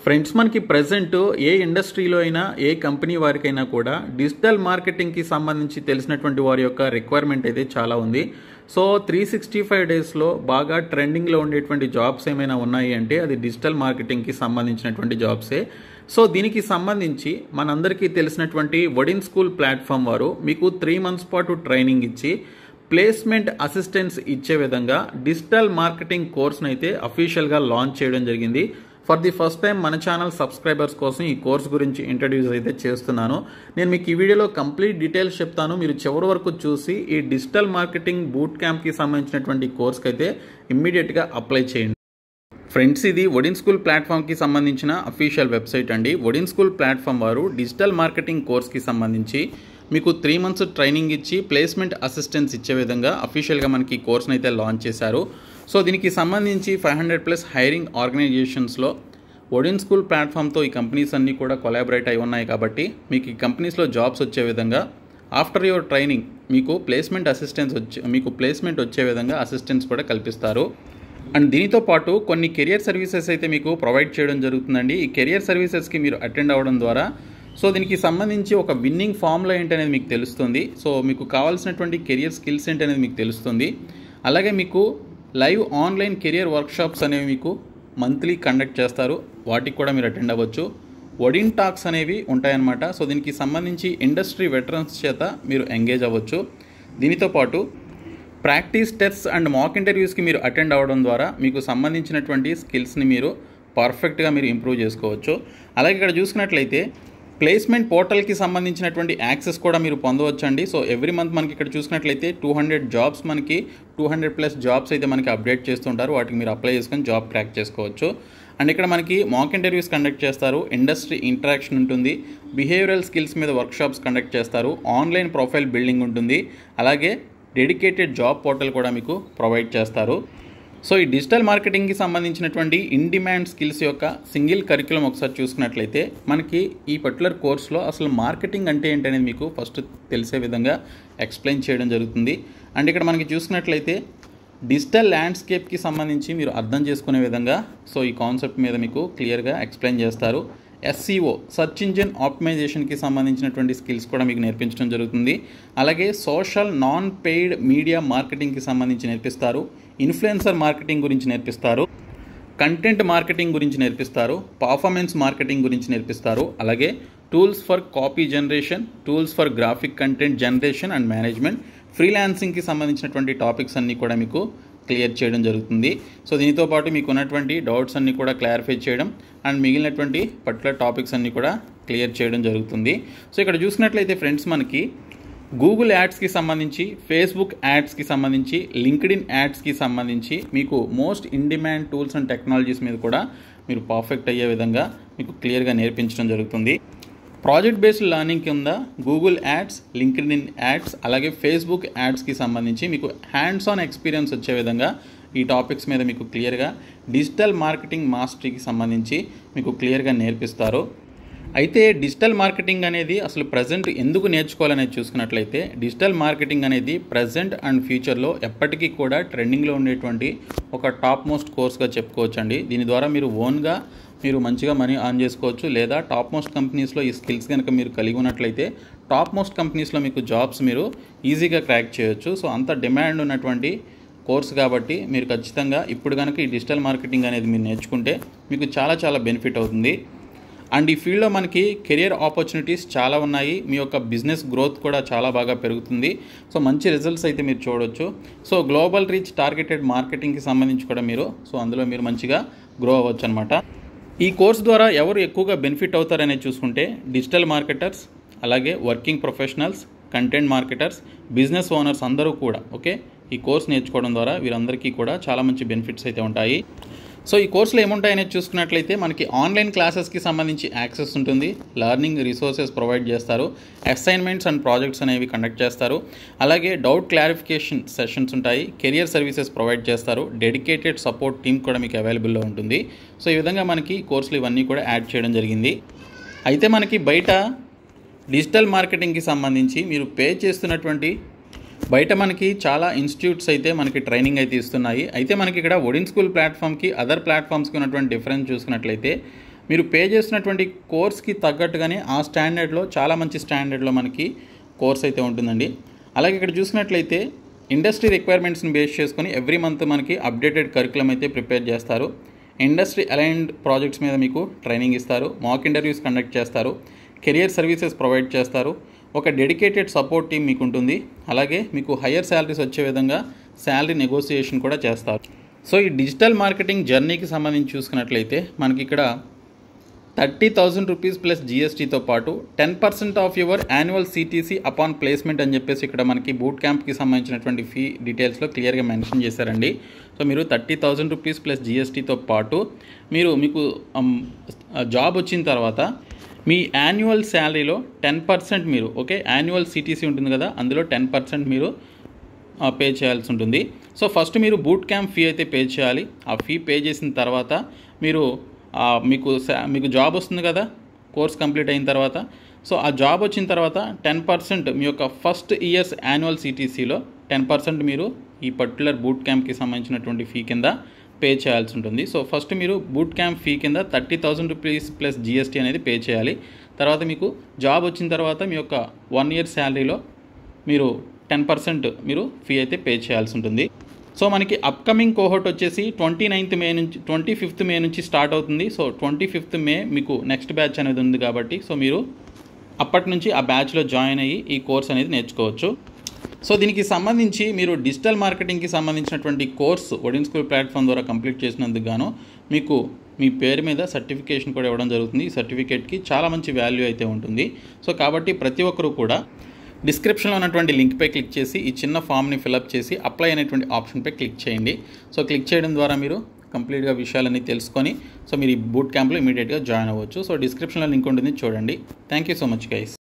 friends మనకి present ఏ ఇండస్ట్రీలో అయినా ఏ కంపెనీ వారికైనా కూడా డిజిటల్ మార్కెటింగ్కి సంబంధించి తెలిసినటువంటి వారి యొక్క రిక్వైర్మెంట్ అయితే చాలా ఉంది సో త్రీ సిక్స్టీ ఫైవ్ డేస్లో బాగా ట్రెండింగ్లో ఉండేటువంటి జాబ్స్ ఏమైనా ఉన్నాయి అంటే అది డిజిటల్ మార్కెటింగ్కి సంబంధించినటువంటి జాబ్సే సో దీనికి సంబంధించి మనందరికీ తెలిసినటువంటి వడిన్ స్కూల్ ప్లాట్ఫామ్ వారు మీకు త్రీ మంత్స్ పాటు ట్రైనింగ్ ఇచ్చి ప్లేస్మెంట్ అసిస్టెన్స్ ఇచ్చే విధంగా డిజిటల్ మార్కెటింగ్ కోర్స్ను అయితే అఫీషియల్గా లాంచ్ చేయడం జరిగింది ఫర్ ది ఫస్ట్ టైం మన ఛానల్ సబ్స్క్రైబర్స్ కోసం ఈ కోర్స్ గురించి ఇంట్రడ్యూస్ అయితే చేస్తున్నాను నేను మీకు ఈ వీడియోలో కంప్లీట్ డీటెయిల్స్ చెప్తాను మీరు చివరి వరకు చూసి ఈ డిజిటల్ మార్కెటింగ్ బూట్ క్యాంప్కి సంబంధించినటువంటి కోర్స్కి అయితే ఇమ్మీడియట్గా అప్లై చేయండి ఫ్రెండ్స్ ఇది ఒడిన్ స్కూల్ ప్లాట్ఫామ్కి సంబంధించిన అఫీషియల్ వెబ్సైట్ అండి ఒడిన్ స్కూల్ ప్లాట్ఫామ్ వారు డిజిటల్ మార్కెటింగ్ కోర్స్కి సంబంధించి మీకు త్రీ మంత్స్ ట్రైనింగ్ ఇచ్చి ప్లేస్మెంట్ అసిస్టెన్స్ ఇచ్చే విధంగా అఫీషియల్గా మనకి కోర్స్ని అయితే లాంచ్ చేశారు సో దీనికి సంబంధించి ఫైవ్ హండ్రెడ్ ప్లస్ హైరింగ్ ఆర్గనైజేషన్స్లో ఒడిన్ స్కూల్ ప్లాట్ఫామ్తో ఈ కంపెనీస్ అన్నీ కూడా కొలాబరేట్ అయి ఉన్నాయి కాబట్టి మీకు ఈ కంపెనీస్లో జాబ్స్ వచ్చే విధంగా ఆఫ్టర్ యువర్ ట్రైనింగ్ మీకు ప్లేస్మెంట్ అసిస్టెన్స్ వచ్చే మీకు ప్లేస్మెంట్ వచ్చే విధంగా అసిస్టెన్స్ కూడా కల్పిస్తారు అండ్ దీనితో పాటు కొన్ని కెరియర్ సర్వీసెస్ అయితే మీకు ప్రొవైడ్ చేయడం జరుగుతుందండి ఈ కెరియర్ సర్వీసెస్కి మీరు అటెండ్ అవ్వడం ద్వారా సో దీనికి సంబంధించి ఒక విన్నింగ్ ఫామ్లో ఏంటనేది మీకు తెలుస్తుంది సో మీకు కావాల్సినటువంటి కెరియర్ స్కిల్స్ ఏంటనేది మీకు తెలుస్తుంది అలాగే మీకు లైవ్ ఆన్లైన్ కెరియర్ వర్క్షాప్స్ అనేవి మీకు మంత్లీ కండక్ట్ చేస్తారు వాటికి కూడా మీరు అటెండ్ అవ్వచ్చు ఒడిన్ టాక్స్ అనేవి ఉంటాయన్నమాట సో దీనికి సంబంధించి ఇండస్ట్రీ వెటరన్స్ చేత మీరు ఎంగేజ్ అవ్వచ్చు దీనితో పాటు ప్రాక్టీస్ టెస్ట్స్ అండ్ మాక్ ఇంటర్వ్యూస్కి మీరు అటెండ్ అవ్వడం ద్వారా మీకు సంబంధించినటువంటి స్కిల్స్ని మీరు పర్ఫెక్ట్గా మీరు ఇంప్రూవ్ చేసుకోవచ్చు అలాగే ఇక్కడ చూసుకున్నట్లయితే ప్లేస్మెంట్ పోర్టల్కి సంబంధించినటువంటి యాక్సెస్ కూడా మీరు పొందవచ్చండి సో ఎవ్రీ మంత్ మనకి ఇక్కడ చూసినట్లయితే టూ హండ్రెడ్ జాబ్స్ మనకి టూ హండ్రెడ్ ప్లస్ జాబ్స్ అయితే మనకి అప్డేట్ చేస్తుంటారు వాటికి మీరు అప్లై చేసుకొని జాబ్ క్రాక్ చేసుకోవచ్చు అండ్ ఇక్కడ మనకి మాక్ ఇంటర్వ్యూస్ కండక్ట్ చేస్తారు ఇండస్ట్రీ ఇంటరాక్షన్ ఉంటుంది బిహేవియరల్ స్కిల్స్ మీద వర్క్షాప్స్ కండక్ట్ చేస్తారు ఆన్లైన్ ప్రొఫైల్ బిల్డింగ్ ఉంటుంది అలాగే డెడికేటెడ్ జాబ్ పోర్టల్ కూడా మీకు ప్రొవైడ్ చేస్తారు సో ఈ డిజిటల్ మార్కెటింగ్కి సంబంధించినటువంటి ఇన్ డిమాండ్ స్కిల్స్ యొక్క సింగిల్ కరికులం ఒకసారి చూసుకున్నట్లయితే మనకి ఈ పర్టికులర్ కోర్స్లో అసలు మార్కెటింగ్ అంటే ఏంటనేది మీకు ఫస్ట్ తెలిసే విధంగా ఎక్స్ప్లెయిన్ చేయడం జరుగుతుంది అండ్ ఇక్కడ మనకి చూసుకున్నట్లయితే డిజిటల్ ల్యాండ్స్కేప్కి సంబంధించి మీరు అర్థం చేసుకునే విధంగా సో ఈ కాన్సెప్ట్ మీద మీకు క్లియర్గా ఎక్స్ప్లెయిన్ చేస్తారు ఎస్సీఓ సర్చ్ ఇంజిన్ ఆప్టిమైజేషన్కి సంబంధించినటువంటి స్కిల్స్ కూడా మీకు నేర్పించడం జరుగుతుంది అలాగే సోషల్ నాన్ పెయిడ్ మీడియా మార్కెటింగ్కి సంబంధించి నేర్పిస్తారు ఇన్ఫ్లుయెన్సర్ మార్కెటింగ్ గురించి నేర్పిస్తారు కంటెంట్ మార్కెటింగ్ గురించి నేర్పిస్తారు పర్ఫార్మెన్స్ మార్కెటింగ్ గురించి నేర్పిస్తారు అలాగే tools for copy generation tools for graphic content generation and management ఫ్రీలాన్సింగ్కి సంబంధించినటువంటి టాపిక్స్ అన్నీ కూడా మీకు క్లియర్ చేయడం జరుగుతుంది సో దీనితో పాటు మీకు ఉన్నటువంటి డౌట్స్ అన్నీ కూడా క్లారిఫై చేయడం అండ్ మిగిలినటువంటి పర్టికులర్ టాపిక్స్ అన్నీ కూడా క్లియర్ చేయడం జరుగుతుంది సో ఇక్కడ చూసినట్లయితే ఫ్రెండ్స్ మనకి గూగుల్ యాడ్స్కి సంబంధించి ఫేస్బుక్ యాడ్స్కి సంబంధించి లింక్డ్ ఇన్ యాడ్స్కి సంబంధించి మీకు most in demand tools and technologies మీద కూడా మీరు పర్ఫెక్ట్ అయ్యే విధంగా మీకు క్లియర్గా నేర్పించడం జరుగుతుంది ప్రాజెక్ట్ బేస్డ్ లెర్నింగ్ కింద Google ads LinkedIn ads అలాగే ఫేస్బుక్ యాడ్స్కి సంబంధించి మీకు హ్యాండ్స్ ఆన్ ఎక్స్పీరియన్స్ వచ్చే విధంగా ఈ టాపిక్స్ మీద మీకు క్లియర్గా డిజిటల్ మార్కెటింగ్ మాస్టరీకి సంబంధించి మీకు క్లియర్గా నేర్పిస్తారు అయితే డిజిటల్ మార్కెటింగ్ అనేది అసలు ప్రజెంట్ ఎందుకు నేర్చుకోవాలనేది చూసుకున్నట్లయితే డిజిటల్ మార్కెటింగ్ అనేది ప్రజెంట్ అండ్ ఫ్యూచర్లో ఎప్పటికీ కూడా ట్రెండింగ్లో ఉండేటువంటి ఒక టాప్ మోస్ట్ కోర్స్గా చెప్పుకోవచ్చు అండి దీని ద్వారా మీరు ఓన్గా మీరు మంచిగా మనీ ఆన్ చేసుకోవచ్చు లేదా టాప్ మోస్ట్ కంపెనీస్లో ఈ స్కిల్స్ కనుక మీరు కలిగి ఉన్నట్లయితే టాప్ మోస్ట్ కంపెనీస్లో మీకు జాబ్స్ మీరు ఈజీగా క్రాక్ చేయొచ్చు సో అంత డిమాండ్ ఉన్నటువంటి కోర్స్ కాబట్టి మీరు ఖచ్చితంగా ఇప్పుడు కనుక ఈ డిజిటల్ మార్కెటింగ్ అనేది మీరు నేర్చుకుంటే మీకు చాలా చాలా బెనిఫిట్ అవుతుంది అండ్ ఈ ఫీల్డ్లో మనకి కెరియర్ ఆపర్చునిటీస్ చాలా ఉన్నాయి మీ యొక్క బిజినెస్ గ్రోత్ కూడా చాలా బాగా పెరుగుతుంది సో మంచి రిజల్ట్స్ అయితే మీరు చూడొచ్చు సో గ్లోబల్ రీచ్ టార్గెటెడ్ మార్కెటింగ్కి సంబంధించి కూడా మీరు సో అందులో మీరు మంచిగా గ్రో అవ్వచ్చు అనమాట ఈ కోర్స్ ద్వారా ఎవరు ఎక్కువగా బెనిఫిట్ అవుతారనేది చూసుకుంటే డిజిటల్ మార్కెటర్స్ అలాగే working professionals content marketers business owners అందరూ కూడా ఓకే ఈ కోర్స్ నేర్చుకోవడం ద్వారా వీరందరికీ కూడా చాలా మంచి బెనిఫిట్స్ అయితే ఉంటాయి సో ఈ కోర్సులో ఏముంటాయనేది చూసుకున్నట్లయితే మనకి ఆన్లైన్ క్లాసెస్కి సంబంధించి యాక్సెస్ ఉంటుంది లర్నింగ్ రిసోర్సెస్ ప్రొవైడ్ చేస్తారు అసైన్మెంట్స్ అండ్ ప్రాజెక్ట్స్ అనేవి కండక్ట్ చేస్తారు అలాగే డౌట్ క్లారిఫికేషన్ సెషన్స్ ఉంటాయి కెరియర్ సర్వీసెస్ ప్రొవైడ్ చేస్తారు డెడికేటెడ్ సపోర్ట్ టీమ్ కూడా మీకు అవైలబుల్లో ఉంటుంది సో ఈ విధంగా మనకి కోర్సులు ఇవన్నీ కూడా యాడ్ చేయడం జరిగింది అయితే మనకి బయట డిజిటల్ మార్కెటింగ్కి సంబంధించి మీరు పే చేస్తున్నటువంటి బయట మనకి చాలా ఇన్స్టిట్యూట్స్ అయితే మనకి ట్రైనింగ్ అయితే ఇస్తున్నాయి అయితే మనకి ఇక్కడ ఒడిన్ స్కూల్ ప్లాట్ఫామ్కి అదర్ ప్లాట్ఫామ్స్కి ఉన్నటువంటి డిఫరెన్స్ చూసుకున్నట్లయితే మీరు పే చేసినటువంటి కోర్స్కి తగ్గట్టుగానే ఆ స్టాండర్డ్లో చాలా మంచి స్టాండర్డ్లో మనకి కోర్స్ అయితే ఉంటుందండి అలాగే ఇక్కడ చూసినట్లయితే ఇండస్ట్రీ రిక్వైర్మెంట్స్ని బేస్ చేసుకొని ఎవ్రీ మంత్ మనకి అప్డేటెడ్ కరికులం అయితే ప్రిపేర్ చేస్తారు ఇండస్ట్రీ అలైన్డ్ ప్రాజెక్ట్స్ మీద మీకు ట్రైనింగ్ ఇస్తారు మాక్ ఇంటర్వ్యూస్ కండక్ట్ చేస్తారు కెరియర్ సర్వీసెస్ ప్రొవైడ్ చేస్తారు ఒక డెడికేటెడ్ సపోర్ట్ టీం మీకు ఉంటుంది అలాగే మీకు హయ్యర్ శాలరీస్ వచ్చే విధంగా శాలరీ నెగోసియేషన్ కూడా చేస్తారు సో ఈ డిజిటల్ మార్కెటింగ్ జర్నీకి సంబంధించి చూసుకున్నట్లయితే మనకి ఇక్కడ థర్టీ థౌజండ్ రూపీస్ ప్లస్ జీఎస్టీతో పాటు ten percent of your annual CTC upon placement అని చెప్పేసి ఇక్కడ మనకి బూట్ క్యాంప్కి సంబంధించినటువంటి ఫీ డీటెయిల్స్లో క్లియర్గా మెన్షన్ చేశారండి సో మీరు థర్టీ థౌజండ్ రూపీస్ ప్లస్ జీఎస్టీతో పాటు మీరు మీకు జాబ్ వచ్చిన తర్వాత మీ యాన్యువల్ శాలరీలో టెన్ పర్సెంట్ మీరు ఓకే యాన్యువల్ సిటీసీ ఉంటుంది కదా అందులో టెన్ పర్సెంట్ మీరు పే చేయాల్సి ఉంటుంది సో ఫస్ట్ మీరు బూట్ క్యాంప్ ఫీ అయితే పే చేయాలి ఆ ఫీ పే చేసిన తర్వాత మీరు మీకు మీకు జాబ్ వస్తుంది కదా కోర్స్ కంప్లీట్ అయిన తర్వాత సో ఆ జాబ్ వచ్చిన తర్వాత టెన్ పర్సెంట్ మీ యొక్క ఫస్ట్ ఇయర్స్ యాన్యువల్ సిటీసీలో టెన్ పర్సెంట్ మీరు ఈ పర్టికులర్ బూట్ క్యాంప్కి సంబంధించినటువంటి ఫీ కింద పే చేయాల్సి ఉంటుంది సో ఫస్ట్ మీరు బూట్ క్యాంప్ ఫీ కింద thirty thousand rupees plus GST అనేది పే చేయాలి తర్వాత మీకు జాబ్ వచ్చిన తర్వాత మీ యొక్క వన్ ఇయర్ శాలరీలో మీరు టెన్ పర్సెంట్ మీరు ఫీ అయితే పే చేయాల్సి ఉంటుంది సో మనకి అప్కమింగ్ కోహోట్ వచ్చేసి ట్వంటీ నైన్త్ మే నుంచి ట్వంటీ ఫిఫ్త్ మే నుంచి స్టార్ట్ అవుతుంది సో ట్వంటీ ఫిఫ్త్ మే మీకు నెక్స్ట్ బ్యాచ్ అనేది ఉంది కాబట్టి సో మీరు అప్పటి నుంచి ఆ బ్యాచ్లో జాయిన్ అయ్యి ఈ కోర్స్ అనేది నేర్చుకోవచ్చు సో దీనికి సంబంధించి మీరు డిజిటల్ మార్కెటింగ్కి సంబంధించినటువంటి కోర్స్ ఒడిన్ స్కూల్ ప్లాట్ఫామ్ ద్వారా కంప్లీట్ చేసినందుకు గాను మీకు మీ పేరు మీద సర్టిఫికేషన్ కూడా ఇవ్వడం జరుగుతుంది ఈ సర్టిఫికేట్కి చాలా మంచి వాల్యూ అయితే ఉంటుంది సో కాబట్టి ప్రతి ఒక్కరూ కూడా డిస్క్రిప్షన్లో ఉన్నటువంటి లింక్పై క్లిక్ చేసి ఈ చిన్న ఫామ్ని ఫిలప్ చేసి అప్లై అనేటువంటి ఆప్షన్పై క్లిక్ చేయండి సో క్లిక్ చేయడం ద్వారా మీరు కంప్లీట్గా విషయాలన్నీ తెలుసుకొని సో మీరు ఈ బూట్ క్యాంప్లో ఇమీడియట్గా జాయిన్ అవ్వచ్చు సో డిస్క్రిప్షన్లో లింక్ ఉంటుంది చూడండి thank you so much guys